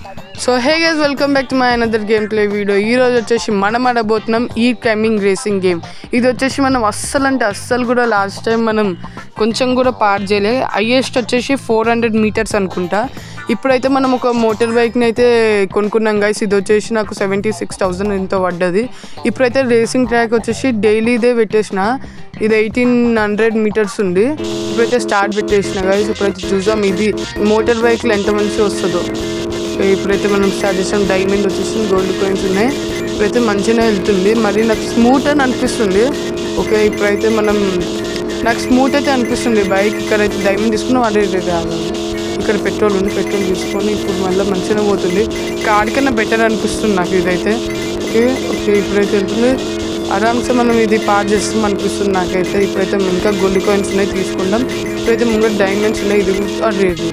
So hey guys welcome back to my another gameplay video ఈ రోజు వచ్చేసి మనం ఆడబోతున్నాం ఈ కమింగ్ రేసింగ్ గేమ్ ఇది వచ్చేసి మనం అస్సలు అంటే అస్సలు కూడా లాస్ట్ టైం మనం కొంచెం కూడా పార్ చేయలే హైయెస్ట్ వచ్చేసి ఫోర్ హండ్రెడ్ మీటర్స్ అనుకుంటా ఇప్పుడైతే మనం ఒక మోటార్ బైక్ని అయితే కొనుక్కున్నాం గైస్ ఇది వచ్చేసి నాకు సెవెంటీ సిక్స్ థౌజండ్ ఎంతో పడ్డది ఇప్పుడైతే రేసింగ్ ట్రాక్ వచ్చేసి డైలీదే పెట్టేసిన ఇది ఎయిటీన్ హండ్రెడ్ మీటర్స్ ఉంది ఇప్పుడైతే స్టార్ట్ పెట్టేసిన గైస్ ఇప్పుడైతే చూద్దాం ఇది మోటార్ బైక్లో ఎంత మంచి వస్తుందో సో ఇప్పుడైతే మనం స్టార్ట్ చేసాం డైమండ్ వచ్చేసి గోల్డ్ కాయిన్స్ ఉన్నాయి ఇప్పుడైతే మంచిగానే వెళ్తుంది మరి నాకు స్మూత్ అని అనిపిస్తుంది ఓకే ఇప్పుడైతే మనం నాకు స్మూత్ అయితే అనిపిస్తుంది బైక్ ఇక్కడైతే డైమండ్ తీసుకున్నాం అదే ఇది కాదు ఇక్కడ పెట్రోల్ ఉంది పెట్రోల్ తీసుకొని ఇప్పుడు మళ్ళీ మంచిగానే పోతుంది కార్ కన్నా బెటర్ అనిపిస్తుంది నాకు ఇదైతే ఓకే ఓకే ఇప్పుడైతే వెళ్తుంది ఆరామ్సే మనం ఇది పార్ చేస్తాం అనిపిస్తుంది నాకైతే ఇప్పుడైతే ఇంకా గోల్డ్ కాయిన్స్ ఉన్నాయి తీసుకుందాం ఇప్పుడైతే ముందు డైమండ్స్ ఉన్నాయి ఇది కూడా- అరే, ఇది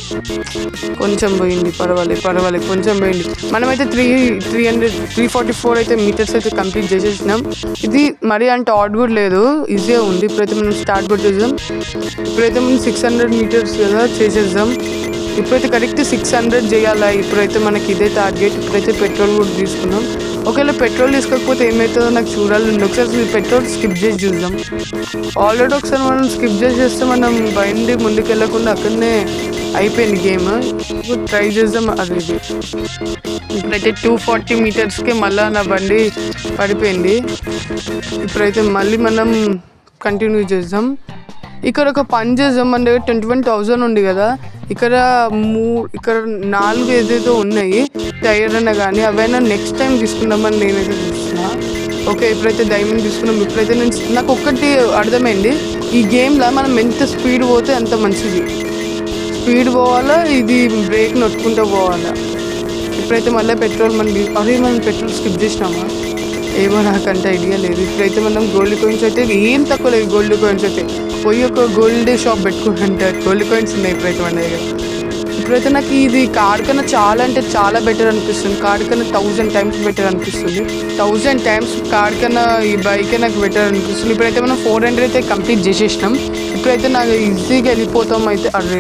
ఇది. కొంచెం పోయింది పర్వాలేదు పర్వాలేదు కొంచెం పోయింది మనమైతే three three hundred three forty four అయితే మీటర్స్ అయితే కంప్లీట్ చేసేసినాం ఇది మరీ అంటే ఆడ్ కూడా లేదు ఈజీగా ఉంది ఇప్పుడైతే మనం స్టార్ట్ కూడా చేద్దాం ఇప్పుడైతే మనం సిక్స్ హండ్రెడ్ మీటర్స్ కదా చేసేద్దాం ఇప్పుడైతే కరెక్ట్ సిక్స్ హండ్రెడ్ చేయాలా ఇప్పుడైతే మనకి ఇదే టార్గెట్ ఇప్పుడైతే పెట్రోల్ కూడా తీసుకున్నాం ఒకవేళ పెట్రోల్ తీసుకోకపోతే ఏమవుతుందో నాకు చూడాలండి ఒకసారి పెట్రోల్ స్కిప్ చేసి చూద్దాం ఆల్రెడీ ఒకసారి మనం స్కిప్ చేసి చేస్తే మనం బండి ముందుకు వెళ్ళకుండా అక్కడనే అయిపోయింది గేమ్ ఇప్పుడు ట్రై చేద్దాం అది ఇది ఇప్పుడైతే టూ ఫార్టీ మీటర్స్కి మళ్ళీ నా బండి పడిపోయింది ఇప్పుడైతే మళ్ళీ మనం కంటిన్యూ చేద్దాం ఇక్కడ ఒక పని చేద్దాం మన దగ్గర ట్వంటీ వన్ థౌజండ్ ఉంది కదా ఇక్కడ మూ ఇక్కడ నాలుగు ఏదైతే ఉన్నాయి టైర్ అన్న కానీ అవైనా నెక్స్ట్ టైం తీసుకుందామని నేనైతే చూస్తున్నా ఓకే ఇప్పుడైతే డైమండ్ తీసుకున్నాం ఇప్పుడైతే నేను నాకు ఒక్కటి అర్థమైంది ఈ గేమ్లో మనం ఎంత స్పీడ్ పోతే అంత మంచిది స్పీడ్ పోవాలా ఇది బ్రేక్ నొట్టుకుంటూ పోవాలా ఇప్పుడైతే మళ్ళీ పెట్రోల్ మనం తీ- అరే మనం పెట్రోల్ స్కిప్ చేసినామా ఏమో నాకంటే ఐడియా లేదు ఇప్పుడైతే మనం గోల్డ్ కాయిన్స్ అయితే ఏం తక్కువ లేదు గోల్డ్ కాయిన్స్ అయితే పోయి ఒక గోల్డ్ షాప్ పెట్టుకుంటే గోల్డ్ కాయిన్స్ ఉన్నాయి ఇప్పుడైతే మన దగ్గర ఇప్పుడైతే నాకు ఇది కార్ కన్నా చాలా అంటే చాలా బెటర్ అనిపిస్తుంది కార్ కన్నా థౌజండ్ టైమ్స్ బెటర్ అనిపిస్తుంది థౌజండ్ టైమ్స్ కార్ కన్నా ఈ బైక్ నాకు బెటర్ అనిపిస్తుంది ఇప్పుడైతే మనం ఫోర్ హండ్రెడ్ అయితే కంప్లీట్ చేసేసినాం ఇప్పుడైతే నాకు ఈజీగా వెళ్ళిపోతాం అయితే అరే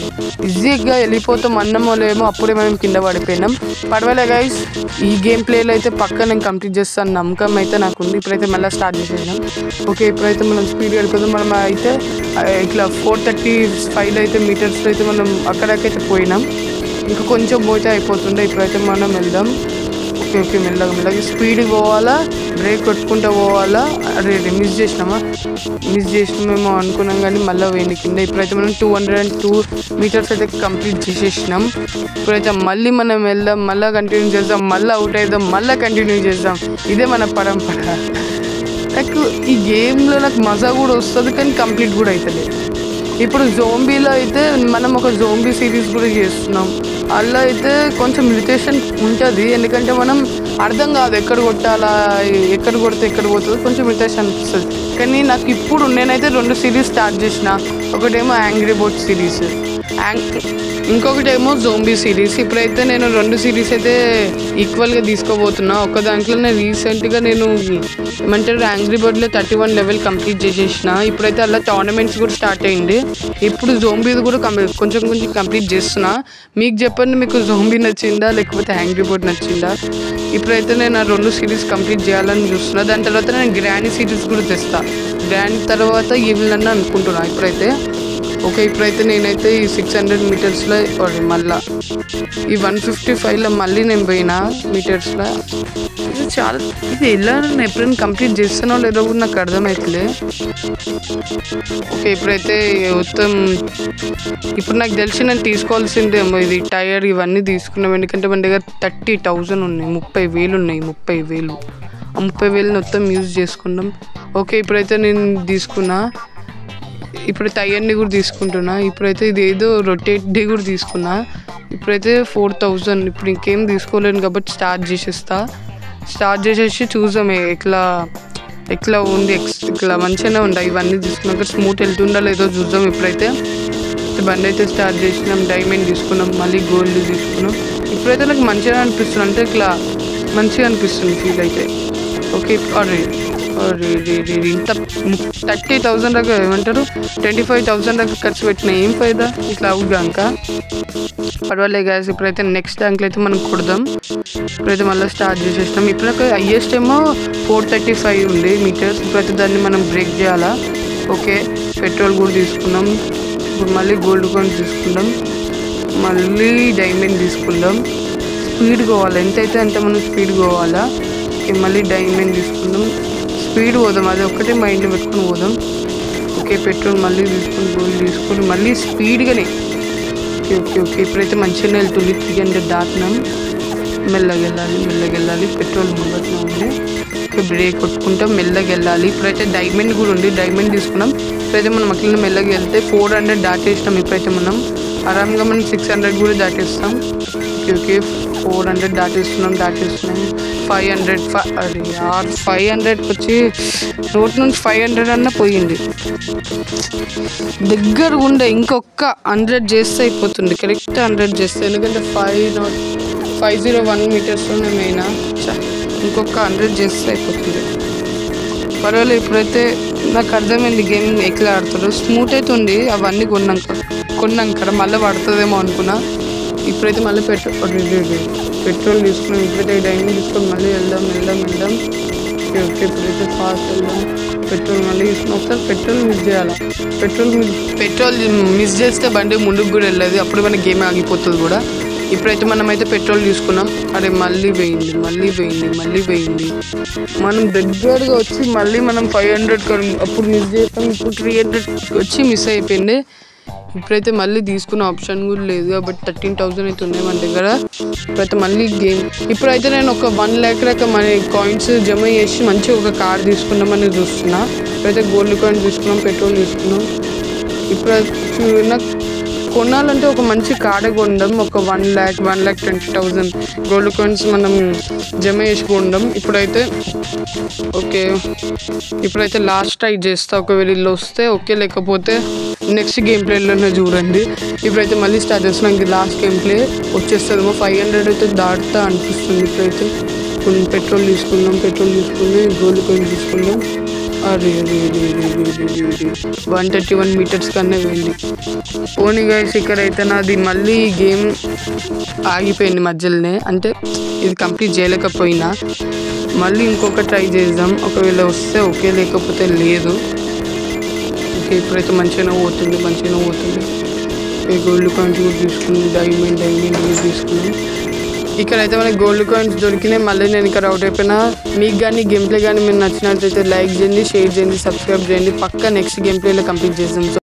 ఈజీగా వెళ్ళిపోతాం అన్నమో లేమో అప్పుడే మనం కింద పడిపోయినాం పర్వాలే గైస్ ఈ గేమ్ ప్లేలో అయితే పక్క నేను కంప్లీట్ చేస్తాను నమ్మకం అయితే నాకు ఉంది ఇప్పుడైతే మళ్ళీ స్టార్ట్ చేసేసినాం ఓకే ఇప్పుడైతే మనం స్పీడ్ వెళ్ళిపోతాం మనం అయితే ఆ, ఇట్లా ఫోర్ థర్టీ ఫైవ్ అయితే మీటర్స్ అయితే మనం అక్కడికైతే పోయినాం ఇంకా కొంచెం పోతే అయిపోతుండే ఇప్పుడైతే మనం వెళ్దాం ఓకే ఓకే మెల్లగా మెల్లగా స్పీడ్ పోవాలా బ్రేక్ కొట్టుకుంటూ పోవాలా అరే మిస్ చేసినామా మిస్ చేసినామేమో అనుకున్నాం కానీ మళ్ళీ వేయండి కింద ఇప్పుడైతే మనం two hundred and two metres అయితే కంప్లీట్ చేసేసినాం ఇప్పుడైతే మళ్ళీ మనం వెళ్దాం మళ్ళీ కంటిన్యూ చేద్దాం మళ్ళీ అవుట్ అవుదాం మళ్ళీ కంటిన్యూ చేద్దాం ఇదే మన పరంపర నాకు ఈ గేమ్లో నాకు మజా కూడా వస్తుంది కానీ కంప్లీట్ కూడా అవుతుంది ఇప్పుడు జోంబీలో అయితే మనం ఒక జోంబీ సిరీస్ కూడా చేస్తున్నాం అలా అయితే కొంచెం ఇరిటేషన్ ఉంటుంది ఎందుకంటే మనం అర్థం కాదు ఎక్కడ కొట్టాలా ఎక్కడ కొడితే ఎక్కడ పోతుందో కొంచెం ఇరిటేషన్ అనిపిస్తుంది కానీ నాకు ఇప్పుడు నేనైతే రెండు సిరీస్ స్టార్ట్ చేసిన ఒకటేమో యాంగ్రీ బోట్ సిరీస్ ఇంకొకటి ఏమో జోంబీ సిరీస్ ఇప్పుడైతే నేను రెండు సిరీస్ అయితే ఈక్వల్గా తీసుకోబోతున్నా ఒక దాంట్లో నేను రీసెంట్గా నేను ఏమంటారు యాంగ్రీ బర్డ్లో థర్టీ వన్ లెవెల్ కంప్లీట్ చేసేసిన ఇప్పుడైతే అలా టోర్నమెంట్స్ కూడా స్టార్ట్ అయింది ఇప్పుడు జోంబీది కూడా కంప్లీట్ కొంచెం కొంచెం కంప్లీట్ చేస్తున్నా మీకు చెప్పండి మీకు జోంబీ నచ్చిందా లేకపోతే యాంగ్రీ బర్డ్ నచ్చిందా ఇప్పుడైతే నేను ఆ రెండు సిరీస్ కంప్లీట్ చేయాలని చూస్తున్నా దాని తర్వాత నేను గ్రాండ్ సిరీస్ కూడా తెస్తా గ్రాండ్ తర్వాత ఇవ్వాలని అనుకుంటున్నా ఇప్పుడైతే ఓకే ఇప్పుడైతే నేనైతే ఈ సిక్స్ హండ్రెడ్ మీటర్స్లో మళ్ళా ఈ వన్ ఫిఫ్టీ ఫైవ్లో మళ్ళీ నేను పోయినా మీటర్స్లో ఇది చాలా ఇది ఎలా నేను ఎప్పుడైనా కంప్లీట్ చేస్తానో లేదో కూడా నాకు అర్థమవుతుంది ఓకే ఇప్పుడైతే మొత్తం ఇప్పుడు నాకు తెలిసి నేను తీసుకోవాల్సిందేమో ఇది టైర్ ఇవన్నీ తీసుకున్నాం ఎందుకంటే మన దగ్గర థర్టీ థౌజండ్ ఉన్నాయి ముప్పై వేలు ఉన్నాయి ముప్పై వేలు ఆ ముప్పై వేలు మొత్తం యూజ్ చేసుకున్నాం ఓకే ఇప్పుడైతే నేను తీసుకున్నా ఇప్పుడు టైర్ని కూడా తీసుకుంటున్నా ఇప్పుడైతే ఇది ఏదో రొటేట్ది కూడా తీసుకున్నా ఇప్పుడైతే ఫోర్ థౌజండ్ ఇప్పుడు ఇంకేం తీసుకోలేను కాబట్టి స్టార్ట్ చేసేస్తా స్టార్ట్ చేసేసి చూద్దాం ఏ- ఎట్లా ఎట్లా ఉంది ఎక్స్ ఇట్లా మంచిగానే ఉందా ఇవన్నీ తీసుకున్నాక స్మూత్ వెళ్తుందా లేదో చూద్దాం ఇప్పుడైతే బండి అయితే స్టార్ట్ చేసినాం డైమండ్ తీసుకున్నాం మళ్ళీ గోల్డ్ తీసుకున్నాం ఇప్పుడైతే నాకు మంచిగా అనిపిస్తుంది అంటే ఇట్లా మంచిగా అనిపిస్తుంది ఫీల్ అయితే ఓకే అరే అరే రే రే రే, ఇంత థర్టీ థౌజండ్ దాకా ఏమంటారు ట్వంటీ ఫైవ్ థౌజండ్ దాకా ఖర్చు పెట్టిన ఏం ఫైదా ఇట్లా అవుగాక పర్వాలేదు గ్యాస్ ఇప్పుడైతే నెక్స్ట్ దాంట్లో అయితే మనం కొడదాం ఇప్పుడైతే మళ్ళీ స్టార్ట్ చేసేసినాం ఇప్పుడైతే హైయెస్ట్ ఏమో ఫోర్ థర్టీ ఫైవ్ ఉంది మీటర్స్ ఇప్పుడైతే దాన్ని మనం బ్రేక్ చేయాలా ఓకే పెట్రోల్ కూడా తీసుకున్నాం ఇప్పుడు మళ్ళీ గోల్డ్ కాయిన్ తీసుకుందాం మళ్ళీ డైమండ్ తీసుకుందాం స్పీడ్ పోవాలి ఎంతైతే అంత మనం స్పీడ్ పోవాలా ఓకే మళ్ళీ డైమండ్ తీసుకుందాం స్పీడ్ పోదాం అది ఒక్కటే మైండ్లో పెట్టుకొని పోదాం ఓకే పెట్రోల్ మళ్ళీ తీసుకొని గోల్డ్ తీసుకొని మళ్ళీ స్పీడ్గానే ఓకే ఓకే ఓకే ఇప్పుడైతే మంచిగానే వెళ్తుంది త్రీ హండ్రెడ్ దాటినాం మెల్లగా వెళ్ళాలి మెల్లగా వెళ్ళాలి పెట్రోల్ ముంగట్నే ఉంది ఓకే బ్రేక్ కొట్టుకుంటాం మెల్లగా వెళ్ళాలి ఇప్పుడైతే డైమండ్ కూడా ఉంది డైమండ్ తీసుకున్నాం ఇప్పుడైతే మనం అట్లనే మెల్లగా వెళ్తే ఫోర్ హండ్రెడ్ దాటేసినాం ఇప్పుడైతే మనం ఆరామ్గా మనం సిక్స్ హండ్రెడ్ కూడా దాటేస్తాం ఓకే ఓకే ఫోర్ హండ్రెడ్ దాటేస్తున్నాం దాటేస్తున్నాం ఫైవ్ హండ్రెడ్ అది ఆర్ ఫైవ్ హండ్రెడ్కి వచ్చి నోట్ నుంచి ఫైవ్ హండ్రెడ్ అన్న పోయింది దగ్గర ఉండే ఇంకొక హండ్రెడ్ చేస్తే అయిపోతుంది కరెక్ట్ హండ్రెడ్ చేస్తే ఎందుకంటే five not five zero one మీటర్స్లోనే మెయిన్ ఇంకొక హండ్రెడ్ చేస్తే అయిపోతుంది పర్వాలేదు ఇప్పుడైతే నాకు అర్థమైంది గేమ్ ఎట్లా ఆడుతాడు స్మూత్ అయితే ఉంది అవన్నీ కొన్నాక కొన్నాక మళ్ళీ పడుతుందేమో అనుకున్నా ఇప్పుడైతే మళ్ళీ పెట్రోల్ పెట్రోల్ తీసుకున్నాం ఇప్పుడైతే డైనింగ్ తీసుకొని మళ్ళీ వెళ్దాం వెళ్దాం వెళ్దాం ఓకే ఓకే ఇప్పుడైతే ఫాస్ట్ వెళ్దాం పెట్రోల్ మళ్ళీ తీసుకున్నాం ఒకసారి పెట్రోల్ మిస్ చేయాలా పెట్రోల్ పెట్రోల్ మిస్ చేస్తే బండి ముందుకు కూడా వెళ్ళదు అప్పుడు మన గేమ్ ఆగిపోతుంది కూడా ఇప్పుడైతే మనం అయితే పెట్రోల్ తీసుకున్నాం అరే మళ్ళీ పోయింది మళ్ళీ పోయింది మళ్ళీ పోయింది మనం దగ్గరగా వచ్చి మళ్ళీ మనం ఫైవ్ హండ్రెడ్ అప్పుడు మిస్ చేస్తాం ఇప్పుడు త్రీ హండ్రెడ్ వచ్చి మిస్ అయిపోయింది ఇప్పుడైతే మళ్ళీ తీసుకున్న ఆప్షన్ కూడా లేదు కాబట్టి థర్టీన్ థౌసండ్ అయితే ఉన్నాయి మన దగ్గర ఇప్పుడైతే మళ్ళీ గేమ్ ఇప్పుడైతే నేను ఒక వన్ ల్యాక్ దాకా మన కాయిన్స్ జమ చేసి మంచిగా ఒక కార్ తీసుకుందామని చూస్తున్నా ఇప్పుడైతే గోల్డ్ కాయిన్ తీసుకున్నాం పెట్రోల్ తీసుకున్నాం ఇప్పుడు చూ- నాకు కొనాలంటే ఒక మంచి కాడ కొందాం ఒక one lakh one lakh twenty thousand gold coins మనం జమ చేసి కొందాం ఇప్పుడైతే ఓకే ఇప్పుడైతే లాస్ట్ ట్రై చేస్తా ఒకవేళ ఇల్లు వస్తే ఓకే లేకపోతే నెక్స్ట్ గేమ్ ప్లేలోనే చూడండి ఇప్పుడైతే మళ్ళీ స్టార్ట్ చేస్తున్నాం ఇది లాస్ట్ గేమ్ ప్లే వచ్చేస్తుందేమో ఫైవ్ హండ్రెడ్ అయితే దాటుతా అనిపిస్తుంది ఇప్పుడైతే కొన్ని పెట్రోల్ తీసుకుందాం పెట్రోల్ తీసుకుని గోల్డ్ కాయిన్ తీసుకుందాం అరే అరే అరే అరే అరే అరే అరే వన్ థర్టీ వన్ మీటర్స్ కన్నా వెళ్ళి పోనీ గైస్ ఇక్కడైతే నాది మళ్ళీ గేమ్ ఆగిపోయింది మధ్యలోనే అంటే ఇది కంప్లీట్ చేయలేకపోయినా మళ్ళీ ఇంకొక ట్రై చేద్దాం ఒకవేళ వస్తే ఓకే లేకపోతే లేదు ఓకే ఇప్పుడైతే మంచిగానే పోతుంది మంచిగానే పోతుంది ఓకే గోల్డ్ కాయిన్స్ కూడా తీసుకున్నాం డైమండ్ డైమండ్ కూడా తీసుకున్నాం ఇక్కడైతే మనకి గోల్డ్ కాయిన్స్ దొరికినాయి మళ్ళీ నేను ఇక్కడ అవుట్ అయిపోయినా మీకు కానీ గేమ్ ప్లే కానీ మీరు నచ్చినట్లయితే లైక్ చేయండి షేర్ చేయండి సబ్స్క్రైబ్ చేయండి పక్క నెక్స్ట్ గేమ్ ప్లేలో కంప్లీట్ చేస్తాం